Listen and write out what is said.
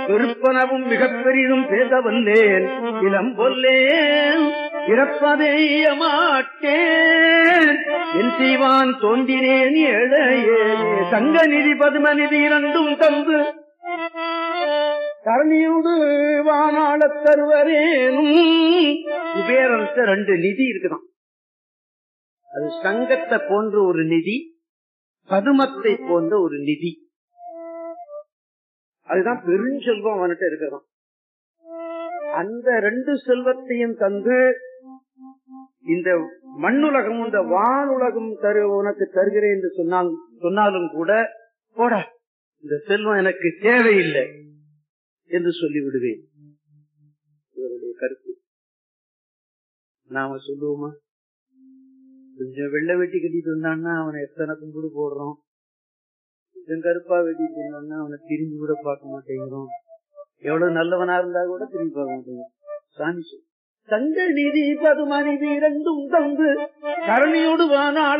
பெருப்பனவும் மிகப் பெரிதும் பேச வல்லேன் இளம் கொல்லேன் இறப்பதேய மாட்டேன் என் செய்வான் தோன்றினேன் ஏழையே சங்க நிதி பதும நிதி இரண்டும் தந்து கரணியோடு வானாளத் தருவரேனும் குபேரன்ட்ட ரெண்டு நிதி இருக்குதான் அது சங்கத்தை போன்ற ஒரு நிதி பதுமத்தை போன்ற ஒரு நிதி அதுதான் பெருஞ்செல்வம் அவன்கிட்ட இருக்கிறான் அந்த ரெண்டு செல்வத்தையும் தந்து இந்த மண்ணுலகம் இந்த வானுலகம் தரு உனக்கு தருகிறேன் என்று சொன்னால் சொன்னாலும் கூட போட இந்த செல்வம் எனக்கு தேவையில்லை என்று சொல்லி விடுவேன் இவருடைய கருத்து நாம சொல்லுவோமா கொஞ்சம் வெள்ளை வெட்டி கட்டிட்டு வந்தான்னா அவனை எத்தனை கும்பிடு போடுறோம் கொஞ்சம் கருப்பா வெட்டிட்டு வந்தான்னா அவனை திரும்பி கூட பார்க்க மாட்டேங்கிறோம் எவ்வளவு நல்லவனா இருந்தா கூட திரும்பி பார்க்க மாட்டேங்கிறோம் சாமி சொல். தங்க நிதி பதும நிதி இரண்டும் தந்து கரணியோடு வானாள